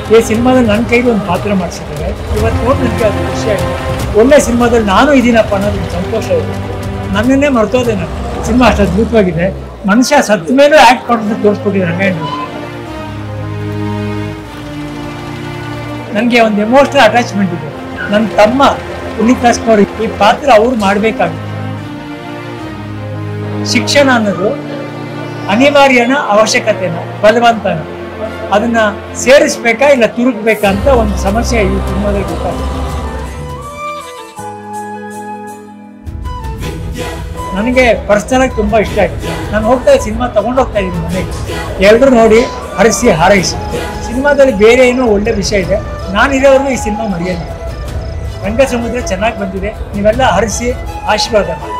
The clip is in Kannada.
ಈ ಸಿನಿಮಾದಲ್ಲಿ ನನ್ನ ಕೈಲಿ ಒಂದು ಪಾತ್ರ ಮಾಡಿಸಿದ್ದಾರೆ ಇವತ್ತು ನೋಡಿ ನನಗೆ ಅದು ಖುಷಿ ಆಗಿದೆ ಒಳ್ಳೆ ಸಿನಿಮಾದಲ್ಲಿ ನಾನು ಇದೀನಪ್ಪ ಅನ್ನೋದು ಒಂದು ಸಂತೋಷ ಇದೆ ನನ್ನನ್ನೇ ಮರ್ತೋದೆ ನಾನು ಸಿನಿಮಾ ಅಷ್ಟು ಅದ್ಭುತವಾಗಿದೆ ಮನುಷ್ಯ ಸತ್ತ ಮೇಲೂ ಆ್ಯಕ್ಟ್ ಮಾಡೋದನ್ನ ತೋರಿಸ್ಕೊಟ್ಟಿದ್ದಾರೆ ರಂಗಾಯಣ ನನಗೆ ಒಂದು ಎಮೋಷನಲ್ ಅಟ್ಯಾಚ್ಮೆಂಟ್ ಇದೆ ನನ್ನ ತಮ್ಮ ಪುನೀತ್ ರಾಜ್ಕುಮಾರ್ ಈ ಪಾತ್ರ ಅವ್ರು ಮಾಡಬೇಕಾಗಿತ್ತು ಶಿಕ್ಷಣ ಅನ್ನೋದು ಅನಿವಾರ್ಯನ ಅವಶ್ಯಕತೆನ ಬಲವಂತನ ಅದನ್ನ ಸೇರಿಸ್ಬೇಕಾ ಇಲ್ಲ ತುರುಕ್ಬೇಕಾ ಅಂತ ಒಂದು ಸಮಸ್ಯೆ ಈ ಸಿನಿಮಾದಲ್ಲಿ ಗೊತ್ತಾಗುತ್ತೆ ನನಗೆ ಪರ್ಸನಲ್ ಆಗಿ ತುಂಬಾ ಇಷ್ಟ ಆಯ್ತು ನಾನು ಹೋಗ್ತಾ ಸಿನಿಮಾ ತಗೊಂಡು ಹೋಗ್ತಾ ಇದ್ದೀನಿ ಮನೆಗೆ ಎಲ್ಲರೂ ನೋಡಿ ಹರಿಸಿ ಹಾರೈಸಿ ಸಿನಿಮಾದಲ್ಲಿ ಬೇರೆ ಏನೋ ಒಳ್ಳೆ ವಿಷಯ ಇದೆ ನಾನು ಇರೋವರೆಗೂ ಈ ಸಿನಿಮಾ ಮರೆಯೋದು ರಂಗ ಸಮುದ್ರ ಚೆನ್ನಾಗಿ ಬಂದಿದೆ ನೀವೆಲ್ಲ ಹರಿಸಿ ಆಶೀರ್ವಾದ ಮಾಡಿ